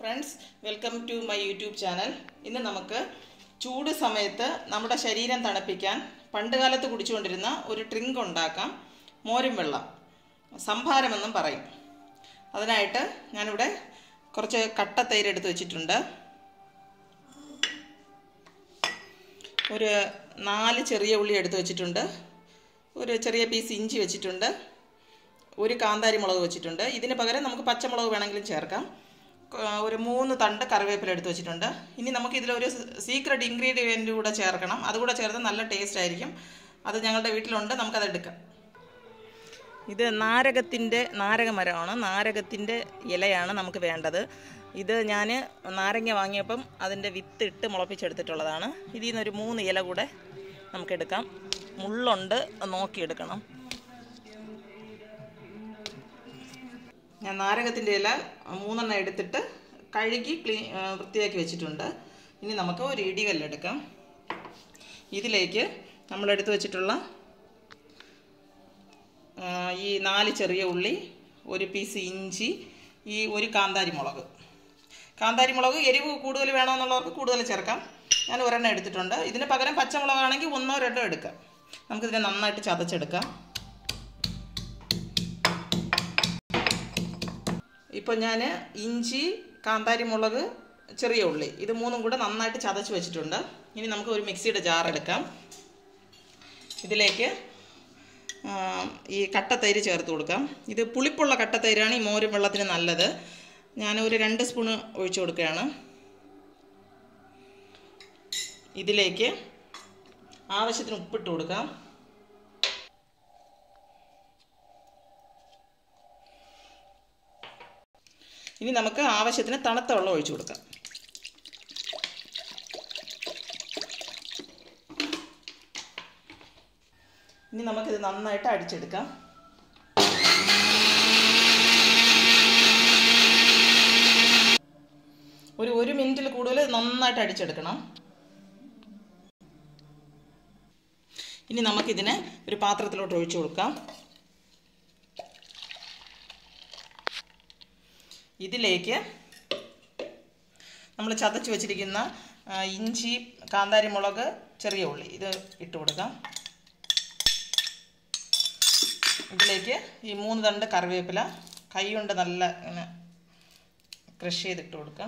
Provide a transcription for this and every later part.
friends welcome to my YouTube channel ഇന്ന് നമുക്ക് ചൂട് സമയത്ത് നമ്മുടെ ശരീരം തണുപ്പിക്കാൻ പണ്ട് കാലത്ത് കുടിച്ചുകൊണ്ടിരുന്ന ഒരു ഡ്രിങ്ക് ഉണ്ടാക്കാം മോരും വെള്ളം സംഭാരമെന്നും പറയും അതിനായിട്ട് ഞാനിവിടെ കുറച്ച് കട്ട തൈര് എടുത്ത് വെച്ചിട്ടുണ്ട് ഒരു നാല് ചെറിയ ഉള്ളി എടുത്ത് വെച്ചിട്ടുണ്ട് ഒരു ചെറിയ പീസ് ഇഞ്ചി വെച്ചിട്ടുണ്ട് ഒരു കാന്താരി മുളക് വെച്ചിട്ടുണ്ട് ഇതിന് പകരം നമുക്ക് പച്ചമുളക് വേണമെങ്കിലും ചേർക്കാം ക- ഒരു മൂന്ന് തണ്ട് കറിവേപ്പില എടുത്ത് വെച്ചിട്ടുണ്ട് ഇനി നമുക്ക് ഇതിലൊരു സീക്രട്ട് ഇൻഗ്രീഡിയൻറ്റ് കൂടെ ചേർക്കണം അതുകൂടെ ചേർത്ത് നല്ല ടേസ്റ്റ് ആയിരിക്കും അത് ഞങ്ങളുടെ വീട്ടിലുണ്ട് നമുക്കത് എടുക്കാം ഇത് നാരകത്തിൻ്റെ നാരകമരമാണ് നാരകത്തിൻ്റെ ഇലയാണ് നമുക്ക് വേണ്ടത് ഇത് ഞാൻ നാരങ്ങ വാങ്ങിയപ്പം അതിൻ്റെ വിത്ത് ഇട്ട് മുളപ്പിച്ചെടുത്തിട്ടുള്ളതാണ് ഇതിൽ നിന്നൊരു മൂന്ന് ഇല കൂടെ നമുക്കെടുക്കാം മുള്ളുണ്ട് അത് നോക്കിയെടുക്കണം ഞാൻ നാരകത്തിൻ്റെ ഇല മൂന്നെണ്ണം എടുത്തിട്ട് കഴുകി ക്ലീ ആ, വൃത്തിയാക്കി വെച്ചിട്ടുണ്ട് ഇനി നമുക്ക് ഒരു ഇടികല്ലെടുക്കാം ഇതിലേക്ക് നമ്മളെടുത്ത് വെച്ചിട്ടുള്ള ആ, ഈ നാല് ചെറിയ ഉള്ളി ഒരു പീസ് ഇഞ്ചി ഈ ഒരു കാന്താരി മുളക് കാന്താരി മുളക് എരിവ് കൂടുതൽ വേണമെന്നുള്ളവർക്ക് കൂടുതൽ ചേർക്കാം ഞാൻ ഒരെണ്ണം എടുത്തിട്ടുണ്ട് ഇതിന് പകരം പച്ചമുളകാണെങ്കിൽ ഒന്നോ രണ്ടോ എടുക്കാം നമുക്കിതിനെ നന്നായിട്ട് ചതച്ചെടുക്കാം ഇപ്പോൾ ഞാൻ ഇഞ്ചി കാന്താരി മുളക് ചെറിയ ഉള്ളി ഇത് മൂന്നും കൂടെ നന്നായിട്ട് ചതച്ച് വെച്ചിട്ടുണ്ട് ഇനി നമുക്ക് ഒരു മിക്സിയുടെ ജാർ എടുക്കാം ഇതിലേക്ക് ആ, ഈ കട്ടത്തൈര് ചേർത്ത് കൊടുക്കാം ഇത് പുളിപ്പുള്ള കട്ടത്തൈരാണ് ഈ മോരും വെള്ളത്തിന് നല്ലത് ഞാൻ ഒരു രണ്ട് സ്പൂണ് ഒഴിച്ചു കൊടുക്കുകയാണ് ഇതിലേക്ക് ആവശ്യത്തിന് ഉപ്പിട്ട് കൊടുക്കാം ഇനി നമുക്ക് ആവശ്യത്തിന് തണുത്ത വെള്ളം ഒഴിച്ചു കൊടുക്കാം ഇനി നമുക്കിത് നന്നായിട്ട് അടിച്ചെടുക്കാം ഒരു ഒരു മിനിറ്റിൽ കൂടുതൽ നന്നായിട്ട് അടിച്ചെടുക്കണം ഇനി നമുക്കിതിനെ ഒരു പാത്രത്തിലോട്ട് ഒഴിച്ചു കൊടുക്കാം ഇതിലേക്ക് നമ്മൾ ചതച്ച് വെച്ചിരിക്കുന്ന ആ, ഇഞ്ചി കാന്താരി മുളക് ചെറിയ ഉള്ളി ഇത് ഇട്ട് കൊടുക്കാം ഇതിലേക്ക് ഈ മൂന്ന് തണ്ട് കറിവേപ്പില കൈ കൊണ്ട് നല്ല ഇങ്ങനെ ക്രഷ് ചെയ്തിട്ട് കൊടുക്കാം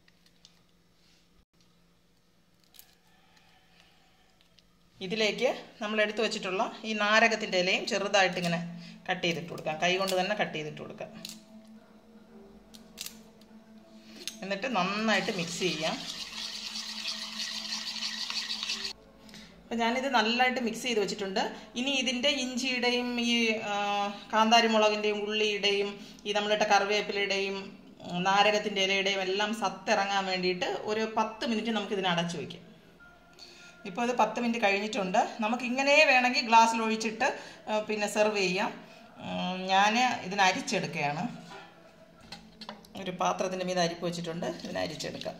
ഇതിലേക്ക് നമ്മൾ എടുത്തു വെച്ചിട്ടുള്ള ഈ നാരകത്തിൻ്റെ ഇലയും ചെറുതായിട്ട് ഇങ്ങനെ കട്ട് ചെയ്തിട്ട് കൊടുക്കാം കൈ കൊണ്ട് തന്നെ കട്ട് ചെയ്തിട്ട് കൊടുക്കാം എന്നിട്ട് നന്നായിട്ട് മിക്സ് ചെയ്യാം അപ്പം ഞാനിത് നല്ലതായിട്ട് മിക്സ് ചെയ്ത് വെച്ചിട്ടുണ്ട് ഇനി ഇതിൻ്റെ ഇഞ്ചിയുടെയും ഈ ആ, കാന്താരി മുളകിൻ്റെയും ഉള്ളിയുടെയും ഈ നമ്മളിട്ട കറിവേപ്പിലയുടെയും ഉം, നാരകത്തിൻ്റെ ഇലയുടെയും എല്ലാം സത്തിറങ്ങാൻ വേണ്ടിയിട്ട് ഒരു പത്ത് മിനിറ്റ് നമുക്ക് ഇതിനെ അടച്ചു വയ്ക്കാം ഇപ്പോൾ ഇത് പത്ത് മിനിറ്റ് കഴിഞ്ഞിട്ടുണ്ട് നമുക്ക് ഇങ്ങനെ വേണമെങ്കിൽ ഗ്ലാസ്സിൽ ഒഴിച്ചിട്ട് ആ, പിന്നെ സെർവ് ചെയ്യാം ഞാൻ ഇതിന് അരിച്ചെടുക്കുകയാണ് ഒരു പാത്രത്തിൻ്റെ മീത് അരിപ്പ് വെച്ചിട്ടുണ്ട് ഇതിനെ അരിച്ചെടുക്കാം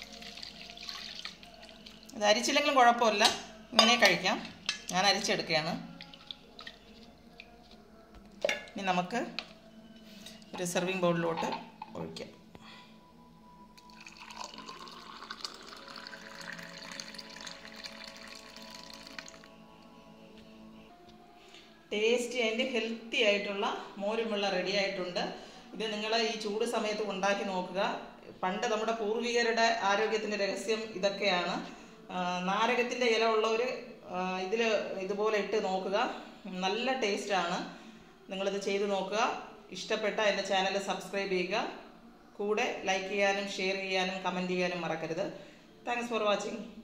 ഇത് അരിച്ചില്ലെങ്കിലും കുഴപ്പമില്ല ഇങ്ങനെ കഴിക്കാം ഞാൻ അരിച്ചെടുക്കുകയാണ് ഇനി നമുക്ക് ഒരു സെർവിങ് ബൗളിലോട്ട് ഒഴിക്കാം ടേസ്റ്റി ആൻഡ് ഹെൽത്തി ആയിട്ടുള്ള മോരും വെള്ളം റെഡി ആയിട്ടുണ്ട് ഇത് നിങ്ങൾ ഈ ചൂട് സമയത്ത് ഉണ്ടാക്കി നോക്കുക പണ്ട് നമ്മുടെ പൂർവികരുടെ ആരോഗ്യത്തിൻ്റെ രഹസ്യം ഇതൊക്കെയാണ് ആ, നാരകത്തിൻ്റെ ഇല ഉള്ളവർ ഇതിൽ ഇതുപോലെ ഇട്ട് നോക്കുക നല്ല ടേസ്റ്റാണ് നിങ്ങളിത് ചെയ്ത് നോക്കുക ഇഷ്ടപ്പെട്ട എൻ്റെ ചാനൽ സബ്സ്ക്രൈബ് ചെയ്യുക കൂടെ ലൈക്ക് ചെയ്യാനും ഷെയർ ചെയ്യാനും കമൻറ്റ് ചെയ്യാനും മറക്കരുത് താങ്ക്സ് ഫോർ വാച്ചിങ്